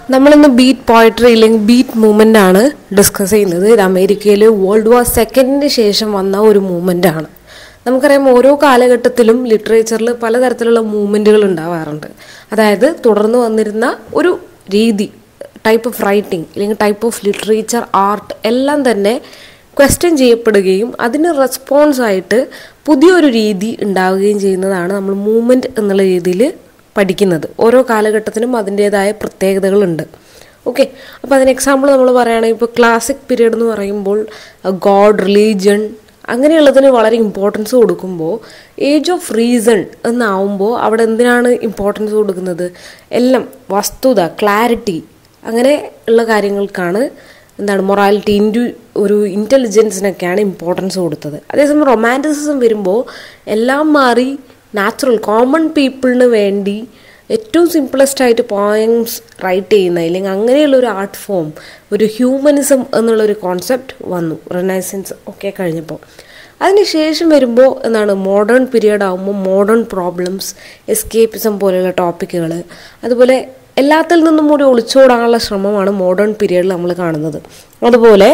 നമ്മളിന്ന് beat poetry അല്ലെങ്കിൽ beat movement ആണ് ഡിസ്കസ് ചെയ്യുന്നത് ഇത് അമേരിക്കയിൽ വേൾഡ് വാർ സെക്കൻഡിന് ശേഷം വന്ന ഒരു മൂവ്മെന്റ് ആണ് നമുക്കറിയാം ഓരോ കാലഘട്ടത്തിലും ലിറ്ററേച്ചറിൽ പലതരത്തിലുള്ള മൂവ്മെന്റുകൾ ഉണ്ടാവാറുണ്ട് അതായത് തുടർന്ന് വന്നിരുന്ന ഒരു രീതി ടൈപ്പ് ഓഫ് റൈറ്റിംഗ് അല്ലെങ്കിൽ ടൈപ്പ് ഓഫ് ലിറ്ററേച്ചർ ആർട്ട് എല്ലാം തന്നെ ക്വസ്റ്റ്യൻ ചെയ്യപ്പെടുകയും അതിന് റെസ്പോൺസ് ആയിട്ട് പുതിയൊരു രീതി ഉണ്ടാവുകയും ചെയ്യുന്നതാണ് നമ്മൾ മൂവ്മെന്റ് എന്നുള്ള രീതിയിൽ പഠിക്കുന്നത് ഓരോ കാലഘട്ടത്തിനും അതിൻ്റെതായ പ്രത്യേകതകളുണ്ട് ഓക്കെ അപ്പോൾ അതിന് എക്സാമ്പിൾ നമ്മൾ പറയുകയാണെങ്കിൽ ഇപ്പോൾ ക്ലാസിക് പീരീഡ് എന്ന് പറയുമ്പോൾ ഗോഡ് റിലീജിയൻ അങ്ങനെയുള്ളതിന് വളരെ ഇമ്പോർട്ടൻസ് കൊടുക്കുമ്പോൾ ഏജ് ഓഫ് റീസൺ എന്നാവുമ്പോൾ അവിടെ എന്തിനാണ് ഇമ്പോർട്ടൻസ് കൊടുക്കുന്നത് എല്ലാം വസ്തുത ക്ലാരിറ്റി അങ്ങനെ ഉള്ള കാര്യങ്ങൾക്കാണ് എന്താണ് മൊറാലിറ്റി ഇൻഡു ഒരു ഇൻ്റലിജൻസിനൊക്കെയാണ് ഇമ്പോർട്ടൻസ് കൊടുത്തത് അതേസമയം റൊമാൻറ്റിസിസം വരുമ്പോൾ എല്ലാം മാറി നാച്ചുറൽ കോമൺ പീപ്പിളിന് വേണ്ടി ഏറ്റവും സിംപ്ലസ്റ്റ് ആയിട്ട് പോയംസ് റൈറ്റ് ചെയ്യുന്ന അല്ലെങ്കിൽ അങ്ങനെയുള്ള ഒരു ആർട്ട് ഫോം ഒരു ഹ്യൂമനിസം എന്നുള്ളൊരു കോൺസെപ്റ്റ് വന്നു റിനൈസൻസ് ഒക്കെ കഴിഞ്ഞപ്പോൾ അതിനുശേഷം വരുമ്പോൾ എന്താണ് മോഡേൺ പീരിയഡ് ആകുമ്പോൾ മോഡേൺ പ്രോബ്ലംസ് എസ്കേപ്പിസം പോലെയുള്ള ടോപ്പിക്കുകൾ അതുപോലെ എല്ലാത്തിൽ നിന്നും കൂടി ഒളിച്ചോടാനുള്ള ശ്രമമാണ് മോഡേൺ പീരിയഡിൽ നമ്മൾ കാണുന്നത് അതുപോലെ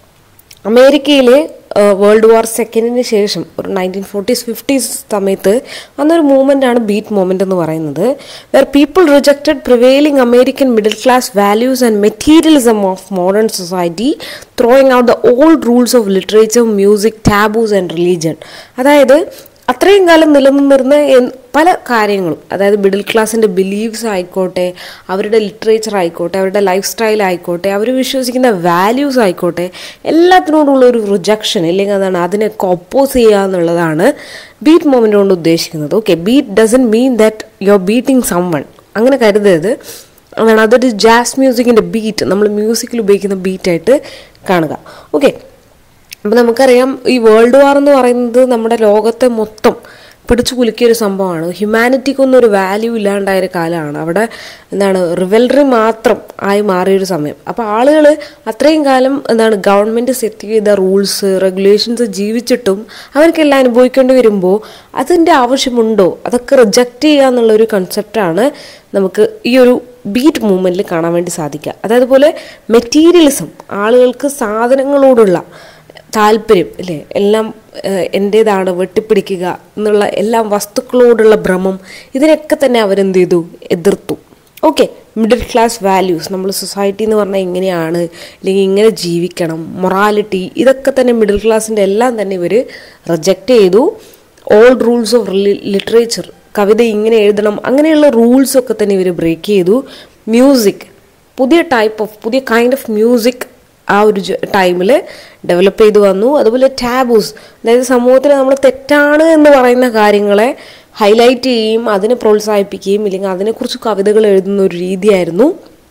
അമേരിക്കയിലെ വേൾഡ് വാർ സെക്കൻഡിന് ശേഷം ഒരു നയൻറ്റീൻ ഫോർട്ടീസ് ഫിഫ്റ്റീസ് സമയത്ത് വന്നൊരു മൂവ്മെൻ്റ് ആണ് ബീറ്റ് മൂവ്മെൻ്റ് എന്ന് പറയുന്നത് where people rejected prevailing American middle class values and materialism of modern society throwing out the old rules of literature music taboos and religion അതായത് അത്രയും കാലം നിലനിന്നിരുന്ന പല കാര്യങ്ങളും അതായത് മിഡിൽ ക്ലാസ്സിൻ്റെ ബിലീവ്സ് ആയിക്കോട്ടെ അവരുടെ ലിറ്ററേച്ചർ ആയിക്കോട്ടെ അവരുടെ ലൈഫ് സ്റ്റൈൽ ആയിക്കോട്ടെ അവർ വിശ്വസിക്കുന്ന വാല്യൂസ് ആയിക്കോട്ടെ എല്ലാത്തിനോടുള്ള ഒരു റിജക്ഷൻ അല്ലെങ്കിൽ അതാണ് അതിനൊക്കെ ഒപ്പോസ് ചെയ്യുക എന്നുള്ളതാണ് ബീറ്റ് മൂവ്മെൻ്റ് കൊണ്ട് ഉദ്ദേശിക്കുന്നത് okay beat doesn't mean that you are beating someone അങ്ങനെ കരുതരുത് അതാണ് അതൊരു ജാസ് മ്യൂസിക്കിൻ്റെ ബീറ്റ് നമ്മൾ മ്യൂസിക്കിൽ ഉപയോഗിക്കുന്ന ബീറ്റായിട്ട് കാണുക ഓക്കെ അപ്പം നമുക്കറിയാം ഈ വേൾഡ് വാർ എന്ന് പറയുന്നത് നമ്മുടെ ലോകത്തെ മൊത്തം പിടിച്ചു കുലുക്കിയ ഒരു സംഭവമാണ് ഹ്യൂമാനിറ്റിക്കൊന്നും ഒരു വാല്യൂ ഇല്ലാണ്ടായ ഒരു കാലമാണ് അവിടെ എന്താണ് റിവൽറി മാത്രം ആയി മാറിയൊരു സമയം അപ്പോൾ ആളുകൾ അത്രയും കാലം എന്താണ് ഗവൺമെൻറ് സെറ്റ് ചെയ്ത റൂൾസ് റെഗുലേഷൻസ് ജീവിച്ചിട്ടും അവർക്കെല്ലാം അനുഭവിക്കേണ്ടി വരുമ്പോൾ അതിൻ്റെ ആവശ്യമുണ്ടോ അതൊക്കെ റിജക്റ്റ് ചെയ്യുക എന്നുള്ളൊരു കൺസെപ്റ്റാണ് നമുക്ക് ഈ ഒരു ബീറ്റ് മൂവ്മെൻറ്റിൽ കാണാൻ വേണ്ടി സാധിക്കുക അതായത് പോലെ മെറ്റീരിയലിസം ആളുകൾക്ക് സാധനങ്ങളോടുള്ള താല്പര്യം അല്ലേ എല്ലാം എൻ്റേതാണ് വെട്ടിപ്പിടിക്കുക എന്നുള്ള എല്ലാം വസ്തുക്കളോടുള്ള ഭ്രമം ഇതിനൊക്കെ തന്നെ അവരെന്ത് ചെയ്തു എതിർത്തു ഓക്കെ മിഡിൽ ക്ലാസ് വാല്യൂസ് നമ്മൾ സൊസൈറ്റി എന്ന് പറഞ്ഞാൽ ഇങ്ങനെയാണ് അല്ലെങ്കിൽ ഇങ്ങനെ ജീവിക്കണം മൊറാലിറ്റി ഇതൊക്കെ തന്നെ മിഡിൽ ക്ലാസ്സിൻ്റെ എല്ലാം തന്നെ ഇവർ റിജക്റ്റ് ചെയ്തു ഓൾഡ് റൂൾസ് ഓഫ് ലിറ്ററേച്ചർ കവിത ഇങ്ങനെ എഴുതണം അങ്ങനെയുള്ള റൂൾസ് ഒക്കെ തന്നെ ഇവർ ബ്രേക്ക് ചെയ്തു മ്യൂസിക് പുതിയ ടൈപ്പ് ഓഫ് പുതിയ കൈൻഡ് ഓഫ് മ്യൂസിക് ആ ഒരു ടൈമിൽ ഡെവലപ്പ് ചെയ്തു വന്നു അതുപോലെ ടാബൂസ് അതായത് സമൂഹത്തിൽ നമ്മൾ തെറ്റാണ് എന്ന് പറയുന്ന കാര്യങ്ങളെ ഹൈലൈറ്റ് ചെയ്യുകയും അതിനെ പ്രോത്സാഹിപ്പിക്കുകയും ഇല്ലെങ്കിൽ അതിനെക്കുറിച്ച് കവിതകൾ എഴുതുന്ന ഒരു രീതിയായിരുന്നു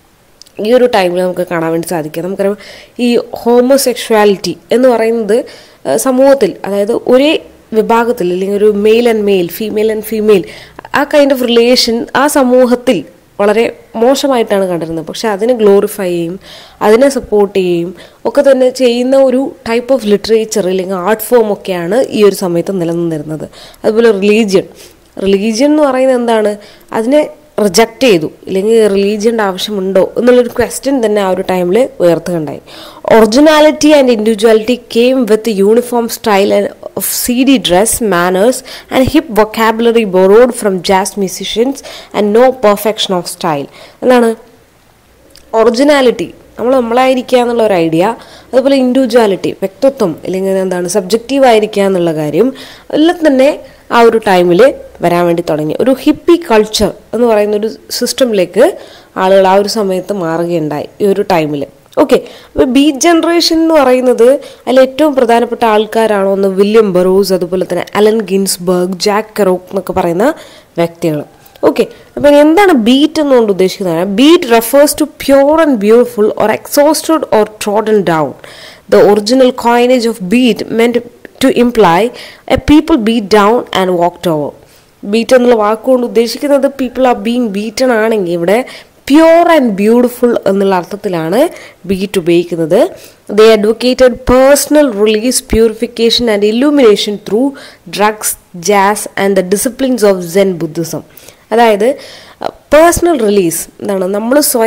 ഈ ഒരു ടൈമിൽ നമുക്ക് കാണാൻ വേണ്ടി സാധിക്കുക നമുക്കറിയാം ഈ ഹോമോസെക്ഷുവാലിറ്റി എന്ന് പറയുന്നത് സമൂഹത്തിൽ അതായത് ഒരേ വിഭാഗത്തിൽ അല്ലെങ്കിൽ ഒരു male and male female and female ആ കൈൻഡ് ഓഫ് റിലേഷൻ ആ സമൂഹത്തിൽ വളരെ മോശമായിട്ടാണ് കണ്ടിരുന്നത് പക്ഷെ അതിനെ ഗ്ലോറിഫൈ ചെയ്യും അതിനെ സപ്പോർട്ട് ചെയ്യും ഒക്കെ തന്നെ ചെയ്യുന്ന ഒരു ടൈപ്പ് ഓഫ് ലിറ്ററേച്ചർ അല്ലെങ്കിൽ ആർട്ട് ഫോം ഒക്കെയാണ് ഈ ഒരു സമയത്ത് നിലനിന്നിരുന്നത് അതുപോലെ റിലീജിയൻ റിലീജിയൻ എന്ന് പറയുന്നത് എന്താണ് അതിനെ റിജക്റ്റ് ചെയ്തു ഇല്ലെങ്കിൽ റിലീജിയൻ്റെ ആവശ്യമുണ്ടോ എന്നുള്ളൊരു ക്വസ്റ്റ്യൻ തന്നെ ആ ഒരു ടൈമിൽ ഉയർത്തുകയുണ്ടായി originality and individuality came with uniform style of C D dress manners and hip vocabulary borrowed from jazz musicians and no perfection of style എന്താണ് ഒറിജിനാലിറ്റി നമ്മൾ നമ്മളായിരിക്കുക എന്നുള്ള ഒരു ഐഡിയ അതുപോലെ ഇൻഡിവിജ്വാലിറ്റി വ്യക്തിത്വം അല്ലെങ്കിൽ എന്താണ് സബ്ജക്റ്റീവ് ആയിരിക്കുക എന്നുള്ള കാര്യം എല്ലാം തന്നെ ആ ഒരു ടൈമിൽ വരാൻ വേണ്ടി തുടങ്ങി ഒരു ഹിപ്പി കൾച്ചർ എന്ന് പറയുന്ന ഒരു സിസ്റ്റമിലേക്ക് ആളുകൾ ആ ഒരു സമയത്ത് മാറുകയുണ്ടായി ഈ ഒരു ടൈമിൽ ഓക്കെ അപ്പോൾ ബീറ്റ് ജനറേഷൻ എന്ന് പറയുന്നത് അതിൽ ഏറ്റവും പ്രധാനപ്പെട്ട ആൾക്കാരാണ് ഒന്ന് വില്യം ബറോസ് അതുപോലെ തന്നെ അലൻ ഗിൻസ്ബർഗ് ജാക്ക് കെറോക്ക് എന്നൊക്കെ പറയുന്ന വ്യക്തികൾ ഓക്കെ അപ്പം എന്താണ് ബീറ്റ് എന്നുകൊണ്ട് ഉദ്ദേശിക്കുന്നത് beat refers to pure and beautiful or exhausted or trodden down the original coinage of beat meant to imply a people beat down and walked over beat എന്നുള്ള വാക്കുകൊണ്ട് ഉദ്ദേശിക്കുന്നത് പീപ്പിൾ ആർ ബീങ് ബീറ്റൺ ആണെങ്കിൽ ഇവിടെ pure and beautiful എന്നുള്ള അർത്ഥത്തിലാണ് beat ഉപയോഗിക്കുന്നത് they advocated personal release purification and illumination through drugs jazz and the disciplines of Zen Buddhism അതായത് personal release എന്താണ് നമ്മൾ സ്വയം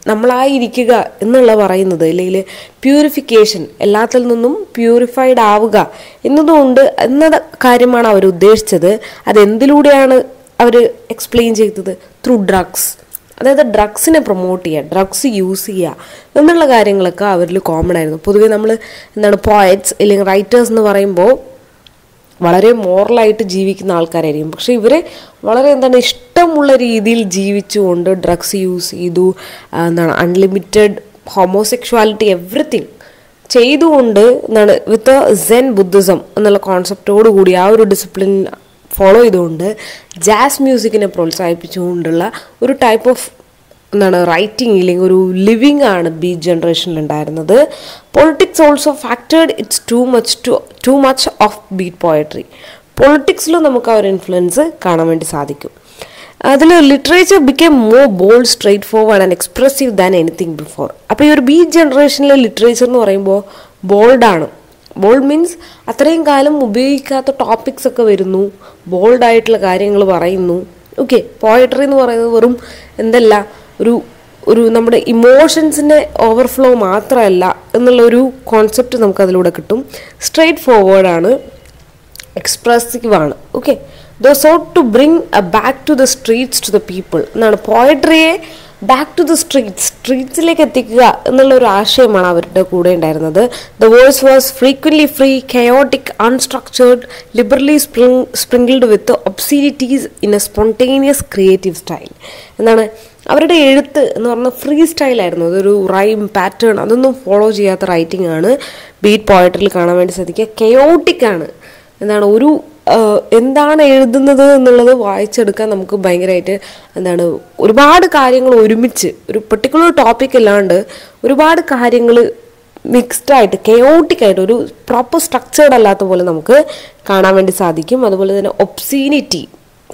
നമ്മളായിരിക്കുക എന്നുള്ള പറയുന്നത് അല്ലെങ്കിൽ പ്യൂരിഫിക്കേഷൻ എല്ലാത്തിൽ നിന്നും പ്യൂരിഫൈഡ് ആവുക എന്നതുകൊണ്ട് എന്ന കാര്യമാണ് അവർ ഉദ്ദേശിച്ചത് അത് എന്തിലൂടെയാണ് അവർ എക്സ്പ്ലെയിൻ ചെയ്തത് ത്രൂ ഡ്രഗ്സ് അതായത് ഡ്രഗ്സിനെ പ്രൊമോട്ട് ചെയ്യുക ഡ്രഗ്സ് യൂസ് ചെയ്യുക എന്നുള്ള കാര്യങ്ങളൊക്കെ അവരിൽ കോമൺ ആയിരുന്നു പൊതുവേ നമ്മൾ എന്താണ് പോയറ്റ്സ് അല്ലെങ്കിൽ റൈറ്റേഴ്സ് എന്ന് പറയുമ്പോൾ വളരെ മോറലായിട്ട് ജീവിക്കുന്ന ആൾക്കാരായിരിക്കും പക്ഷെ ഇവരെ വളരെ എന്താണ് ഇഷ്ടമുള്ള രീതിയിൽ ജീവിച്ചുകൊണ്ട് ഡ്രഗ്സ് യൂസ് ചെയ്തു ആ, എന്താണ് അൺലിമിറ്റഡ് ഹോമോസെക്ഷുവാലിറ്റി എവറിത്തിങ് ചെയ്തുകൊണ്ട് എന്താണ് വിത്ത് സെൻ ബുദ്ധിസം എന്നുള്ള കോൺസെപ്റ്റോട് കൂടി ആ ഒരു ഡിസിപ്ലിൻ ഫോളോ ചെയ്തുകൊണ്ട് ജാസ് മ്യൂസിക്കിനെ പ്രോത്സാഹിപ്പിച്ചുകൊണ്ടുള്ള ഒരു ടൈപ്പ് ഓഫ് എന്താണ് റൈറ്റിംഗ് ഇല്ലെങ്കിൽ ഒരു ലിവിങ് ആണ് ബീറ്റ് ജനറേഷനിൽ ഉണ്ടായിരുന്നത് politics also factored it's too much too too much of beat poetry പൊളിറ്റിക്സിലും നമുക്ക് ആ ഒരു ഇൻഫ്ലുവൻസ് കാണാൻ വേണ്ടി സാധിക്കും അതിൽ literature became more bold straightforward and expressive than anything before അപ്പോൾ ഈ ഒരു ബീറ്റ് ജനറേഷനിലെ ലിറ്ററേച്ചർ എന്ന് പറയുമ്പോൾ ബോൾഡാണ് ബോൾഡ് മീൻസ് അത്രയും കാലം ഉപയോഗിക്കാത്ത ടോപ്പിക്സ് ഒക്കെ വരുന്നു ബോൾഡ് ആയിട്ടുള്ള കാര്യങ്ങൾ പറയുന്നു ഓക്കെ പോയട്രി എന്ന് പറയുന്നത് വെറും എന്തല്ല ഒരു ഒരു നമ്മുടെ ഇമോഷൻസിൻ്റെ ഓവർഫ്ലോ മാത്രമല്ല എന്നുള്ളൊരു കോൺസെപ്റ്റ് നമുക്ക് അതിലൂടെ കിട്ടും സ്ട്രെയിറ്റ് ഫോർവേഡാണ് എക്സ്പ്രസീവ് ആണ് okay the thought to bring a back to the streets to the people എന്നാണ് പോയട്രിയെ ബാക്ക് ടു ദ സ്ട്രീറ്റ്സ് സ്ട്രീറ്റ്സിലേക്ക് എത്തിക്കുക എന്നുള്ള ഒരു ആശയമാണ് അവരുടെ കൂടെ ഉണ്ടായിരുന്നത് the verse was frequently free chaotic unstructured liberally spring sprinkled with obscenities in a spontaneous creative style എന്താണ് അവരുടെ എഴുത്ത് എന്ന് പറഞ്ഞാൽ ഫ്രീ സ്റ്റൈലായിരുന്നു അതൊരു റൈം പാറ്റേൺ അതൊന്നും ഫോളോ ചെയ്യാത്ത റൈറ്റിംഗ് ആണ് ബീറ്റ് പോയട്രിയിൽ കാണാൻ വേണ്ടി സാധിക്കുക കയോട്ടിക് ആണ് എന്താണ് ഒരു ആ, എന്താണ് എഴുതുന്നത് എന്നുള്ളത് വായിച്ചെടുക്കാൻ നമുക്ക് ഭയങ്കരമായിട്ട് എന്താണ് ഒരുപാട് കാര്യങ്ങൾ ഒരുമിച്ച് ഒരു പെർട്ടിക്കുലർ ടോപ്പിക് അല്ലാണ്ട് ഒരുപാട് കാര്യങ്ങൾ മിക്സ്ഡ് ആയിട്ട് കെയോട്ടിക് ആയിട്ട് ഒരു പ്രോപ്പർ സ്ട്രക്ചേർഡ് അല്ലാത്ത പോലെ നമുക്ക് കാണാൻ വേണ്ടി സാധിക്കും അതുപോലെ തന്നെ ഒബ്സീനിറ്റി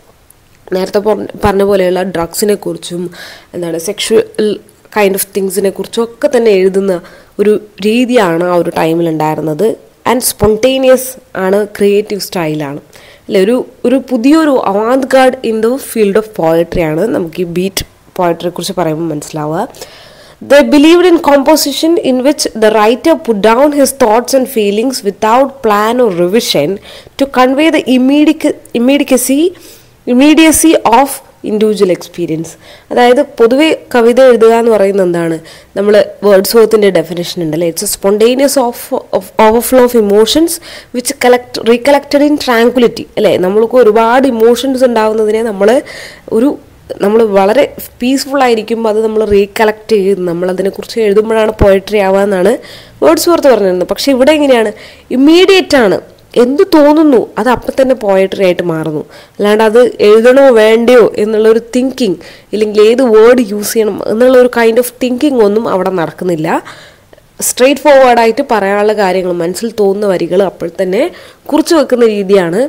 നേരത്തെ പറഞ്ഞ- പറഞ്ഞ പോലെയുള്ള ഡ്രഗ്സിനെ കുറിച്ചും എന്താണ് സെക്ഷുവൽ കൈൻഡ് ഓഫ് തിങ്സിനെ കുറിച്ചും ഒക്കെ തന്നെ എഴുതുന്ന ഒരു രീതിയാണ് ആ ഒരു ടൈമിൽ ഉണ്ടായിരുന്നത് ആൻഡ് സ്പോണ്ടേനിയസ് ആണ് ക്രിയേറ്റീവ് സ്റ്റൈലാണ് അല്ലെ ഒരു ഒരു പുതിയൊരു avant garde in the field of poetry ആണ് നമുക്ക് ഈ ബീറ്റ് പോയട്രിയെ കുറിച്ച് പറയുമ്പോൾ മനസ്സിലാവുക They believed in composition in which the writer put down his thoughts and feelings without plan or revision to convey the immediate, immediacy, immediacy of individual experience അതായത് പൊതുവെ കവിത എഴുതുക എന്ന് പറയുന്നത് എന്താണ് നമ്മൾ വേർഡ്സ് വർത്തിൻ്റെ ഡെഫിനേഷൻ ഉണ്ടല്ലേ it's a spontaneous of overflow of emotions which collect recollected in tranquillity അല്ലേ നമ്മൾക്ക് ഒരുപാട് ഇമോഷൻസ് ഉണ്ടാവുന്നതിനെ നമ്മൾ ഒരു നമ്മൾ വളരെ പീസ്ഫുൾ ആയിരിക്കുമ്പോൾ അത് നമ്മൾ റീകളക്ട് ചെയ്ത് നമ്മൾ അതിനെക്കുറിച്ച് എഴുതുമ്പോഴാണ് പോയട്രി ആവുക എന്നാണ് വേർഡ്സ് വർത്ത് പറഞ്ഞിരുന്നത് പക്ഷെ ഇവിടെ എങ്ങനെയാണ് ഇമ്മീഡിയറ്റ് ആണ് എന്ത് തോന്നുന്നു അത് അപ്പം തന്നെ പോയട്രി ആയിട്ട് മാറുന്നു അല്ലാണ്ട് അത് എഴുതണോ വേണ്ടയോ എന്നുള്ളൊരു തിങ്കിങ് ഇല്ലെങ്കിൽ ഏത് വേർഡ് യൂസ് ചെയ്യണം എന്നുള്ള ഒരു കൈൻഡ് ഓഫ് തിങ്കിങ് ഒന്നും അവിടെ നടക്കുന്നില്ല സ്ട്രെയിറ്റ് ഫോർവേഡായിട്ട് പറയാനുള്ള കാര്യങ്ങൾ മനസ്സിൽ തോന്നുന്ന വരികൾ അപ്പോൾ തന്നെ കുറിച്ച് വെക്കുന്ന രീതിയാണ്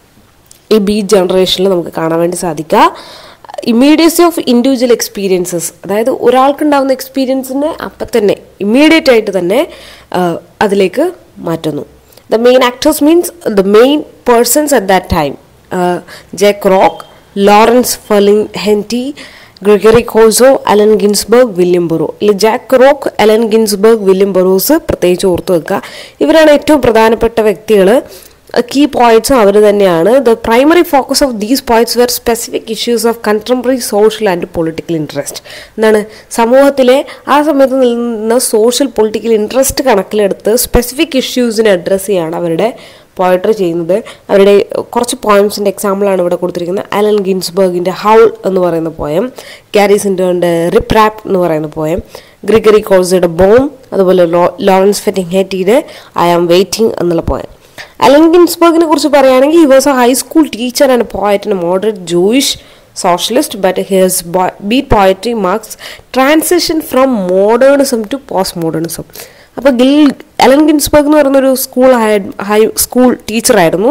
ഈ ബീറ്റ് ജനറേഷനിൽ നമുക്ക് കാണാൻ വേണ്ടി സാധിക്കുക ഇമ്മീഡിയസി ഓഫ് ഇൻഡിവിജ്വൽ എക്സ്പീരിയൻസസ് അതായത് ഒരാൾക്കുണ്ടാകുന്ന എക്സ്പീരിയൻസിനെ അപ്പം തന്നെ ഇമ്മീഡിയറ്റ് ആയിട്ട് തന്നെ ആ, അതിലേക്ക് മാറ്റുന്നു the main actors means the main persons at that time Jack Kerouac Lawrence Ferlinghetti Gregory Corso Allen Ginsberg William Burroughs ഇല്ല Jack Kerouac Allen Ginsberg William Burroughs പ്രത്യേകിച്ച് ഓർത്തു വെക്കുക ഇവരാണ് ഏറ്റവും പ്രധാനപ്പെട്ട വ്യക്തികൾ കീ പോയിന്റ്സും അവർ തന്നെയാണ് the primary focus of these points were specific issues of contemporary social and political interest എന്താണ് സമൂഹത്തിലെ ആ സമയത്ത് നിൽക്കുന്ന സോഷ്യൽ പൊളിറ്റിക്കൽ ഇൻട്രസ്റ്റ് കണക്കിലെടുത്ത് സ്പെസിഫിക് ഇഷ്യൂസിനെ അഡ്രസ്സ് ചെയ്യാണ് അവരുടെ പോയട്രി ചെയ്യുന്നത് അവരുടെ കുറച്ച് പോയംസിൻ്റെ എക്സാമ്പിളാണ് ഇവിടെ കൊടുത്തിരിക്കുന്നത് അലൻ ഗിൻസ്ബർഗിൻ്റെ ഹൗൾ എന്ന് പറയുന്ന പോയം ഗാരി സിൻഡോൻ്റെ റിപ്പ് റാപ്പ് എന്ന് പറയുന്ന പോയം ഗ്രിഗറി കോൾസയുടെ ബോം അതുപോലെ ലോ- ലോറൻസ് ഫെറ്റിംഗ് ഹേറ്റിയുടെ ഐ ആം വെയിറ്റിംഗ് എന്നുള്ള പോയം അലൻ ഗിൻസ്ബർഗിനെ കുറിച്ച് പറയുകയാണെങ്കിൽ he was a high school teacher and poet and moderate Jewish socialist but his beat poetry marks transition from modernism to post modernism അപ്പോൾ ഗിൽ അലൻ ഗിൻസ്ബർഗ് എന്ന് പറയുന്ന ഒരു സ്കൂൾ ഹൈ സ്കൂൾ ടീച്ചറായിരുന്നു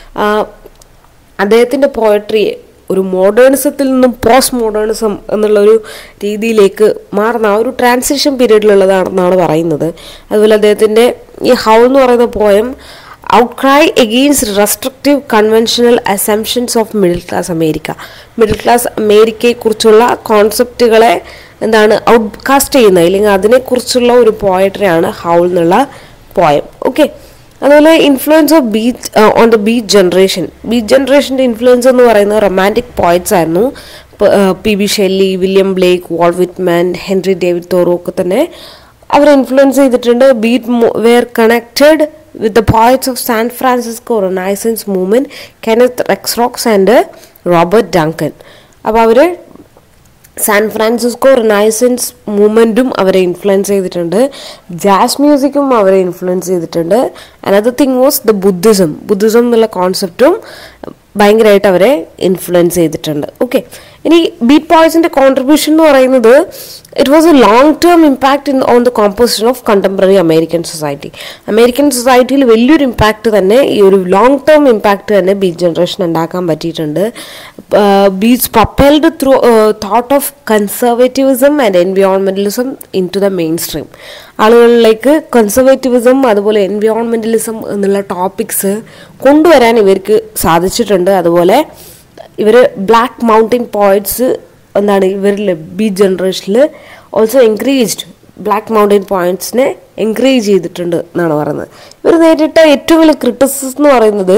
അദ്ദേഹത്തിൻ്റെ പോയട്രിയെ ഒരു മോഡേണിസത്തിൽ നിന്നും പോസ്റ്റ് മോഡേണിസം എന്നുള്ളൊരു രീതിയിലേക്ക് മാറുന്ന ആ ഒരു ട്രാൻസിഷൻ പീരീഡിലുള്ളതാണെന്നാണ് പറയുന്നത് അതുപോലെ അദ്ദേഹത്തിൻ്റെ ഈ ഹൗ എന്ന് പറയുന്ന poem outcry against restrictive conventional assumptions of middle class America middle class അമേരിക്കയെക്കുറിച്ചുള്ള കോൺസെപ്റ്റുകളെ എന്താണ് ഔട്ട്കാസ്റ്റ് ചെയ്യുന്നത് അല്ലെങ്കിൽ അതിനെക്കുറിച്ചുള്ള ഒരു പോയട്രിയാണ് ഹൗൾ എന്നുള്ള പോയം ഓക്കെ അതുപോലെ influence of beat on the beat generation beat ജനറേഷൻ്റെ ഇൻഫ്ലുവൻസ് എന്ന് പറയുന്നത് റൊമാൻറ്റിക് പോയറ്റ്സ് ആയിരുന്നു P B Shelley William Blake Walt Whitman Henry David Thoreau ഒക്കെ തന്നെ അവർ ഇൻഫ്ലുവൻസ് ചെയ്തിട്ടുണ്ട് beat were connected with the poets of San Francisco റൊണൈസൻസ് movement Kenneth Rexroth and Robert Duncan അപ്പോൾ അവർ സാൻ ഫ്രാൻസിസ്കോ റിനൈസൻസ് മൂവ്മെൻറ്റും അവരെ influence ചെയ്തിട്ടുണ്ട് ജാസ് മ്യൂസിക്കും അവരെ ഇൻഫ്ലുവൻസ് ചെയ്തിട്ടുണ്ട് another thing was the Buddhism Buddhism എന്നുള്ള കോൺസെപ്റ്റും ഭയങ്കരമായിട്ട് അവരെ ഇൻഫ്ലുവൻസ് ചെയ്തിട്ടുണ്ട് ഓക്കെ ഇനി ബീറ്റ് പോയ്സിൻ്റെ കോൺട്രിബ്യൂഷൻ എന്ന് പറയുന്നത് it was a long term impact in on the composition of contemporary American society American സൊസൈറ്റിയിൽ വലിയൊരു ഇമ്പാക്റ്റ് തന്നെ ഈ ഒരു ലോങ് ടേം ഇമ്പാക്റ്റ് തന്നെ ബീറ്റ് ജനറേഷൻ ഉണ്ടാക്കാൻ പറ്റിയിട്ടുണ്ട് beats propelled through thought of conservativism and environmentalism in to the mainstream ആളുകളിലേക്ക് conservativism അതുപോലെ എൻവിയോൺമെൻറ്റലിസം എന്നുള്ള ടോപ്പിക്സ് കൊണ്ടുവരാൻ ഇവർക്ക് സാധിച്ചിട്ടുണ്ട് അതുപോലെ ഇവർ ബ്ലാക്ക് മൗണ്ടൻ പോയിറ്റ്സ് എന്താണ് ഇവരിൽ ബി ജനറേഷനിൽ ഓൾസോ എൻകറേജ്ഡ് ബ്ലാക്ക് മൗണ്ടൻ പോയിന്റ്സിനെ എൻകറേജ് ചെയ്തിട്ടുണ്ട് എന്നാണ് പറയുന്നത് ഇവർ നേരിട്ട ഏറ്റവും വലിയ ക്രിറ്റിസിസം എന്ന് പറയുന്നത്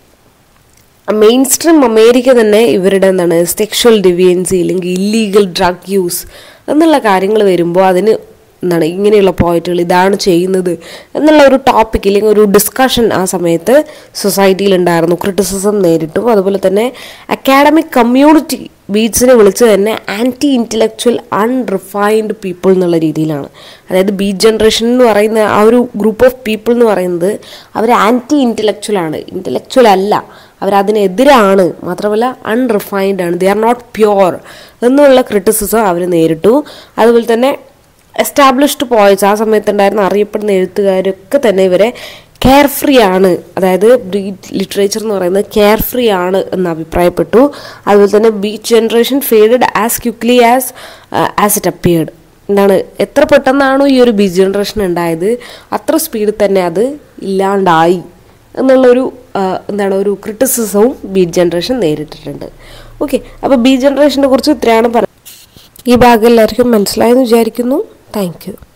മെയിൻ സ്ട്രീം അമേരിക്ക തന്നെ ഇവരുടെ എന്താണ് സെക്ഷൽ ഡിവിയൻസി അല്ലെങ്കിൽ ഇല്ലീഗൽ ഡ്രഗ് യൂസ് എന്നുള്ള കാര്യങ്ങൾ വരുമ്പോൾ അതിന് എന്താണ് ഇങ്ങനെയുള്ള പോയിന്റുകൾ ഇതാണ് ചെയ്യുന്നത് എന്നുള്ള ഒരു ടോപ്പിക് അല്ലെങ്കിൽ ഒരു ഡിസ്കഷൻ ആ സമയത്ത് സൊസൈറ്റിയിൽ ഉണ്ടായിരുന്നു ക്രിറ്റിസിസം നേരിട്ടും അതുപോലെ തന്നെ അക്കാഡമിക് കമ്മ്യൂണിറ്റി ബീറ്റ്സിനെ വിളിച്ച് തന്നെ ആൻറ്റി ഇൻ്റലക്ച്വൽ അൺറിഫൈൻഡ് പീപ്പിൾ എന്നുള്ള രീതിയിലാണ് അതായത് ബീറ്റ് ജനറേഷൻ എന്ന് പറയുന്ന ആ ഒരു ഗ്രൂപ്പ് ഓഫ് പീപ്പിൾ എന്ന് പറയുന്നത് അവർ ആൻറ്റി ഇൻ്റലക്ച്വൽ ആണ് ഇൻ്റലക്ച്വൽ അല്ല അവരതിനെതിരാണ് മാത്രമല്ല അൺറിഫൈൻഡ് ആണ് ദേ ആർ നോട്ട് പ്യുവർ എന്നുള്ള ക്രിറ്റിസിസം അവർ നേരിട്ടു അതുപോലെ തന്നെ എസ്റ്റാബ്ലിഷ്ഡ് പോയിറ്റ്സ് ആ സമയത്തുണ്ടായിരുന്ന അറിയപ്പെടുന്ന എഴുത്തുകാരൊക്കെ തന്നെ ഇവരെ കെയർ ഫ്രീ ആണ് അതായത് ലിറ്ററേച്ചർ എന്ന് പറയുന്നത് കെയർ ഫ്രീ ആണ് എന്ന് അഭിപ്രായപ്പെട്ടു അതുപോലെ തന്നെ beat generation faded as quickly as as it appeared എന്താണ് എത്ര പെട്ടെന്നാണോ ഈ ഒരു ബീച്ച് ജനറേഷൻ ഉണ്ടായത് അത്ര സ്പീഡിൽ തന്നെ അത് ഇല്ലാണ്ടായി എന്നുള്ളൊരു എന്താണ് ഒരു ക്രിറ്റിസിസവും ബീറ്റ് ജനറേഷൻ നേരിട്ടിട്ടുണ്ട് ഓക്കെ അപ്പോൾ ബീറ്റ് ജനറേഷനെ കുറിച്ച് ഇത്രയാണ് പറയുന്നത് ഈ ഭാഗം എല്ലാവർക്കും മനസ്സിലായെന്ന് വിചാരിക്കുന്നു താങ്ക് യു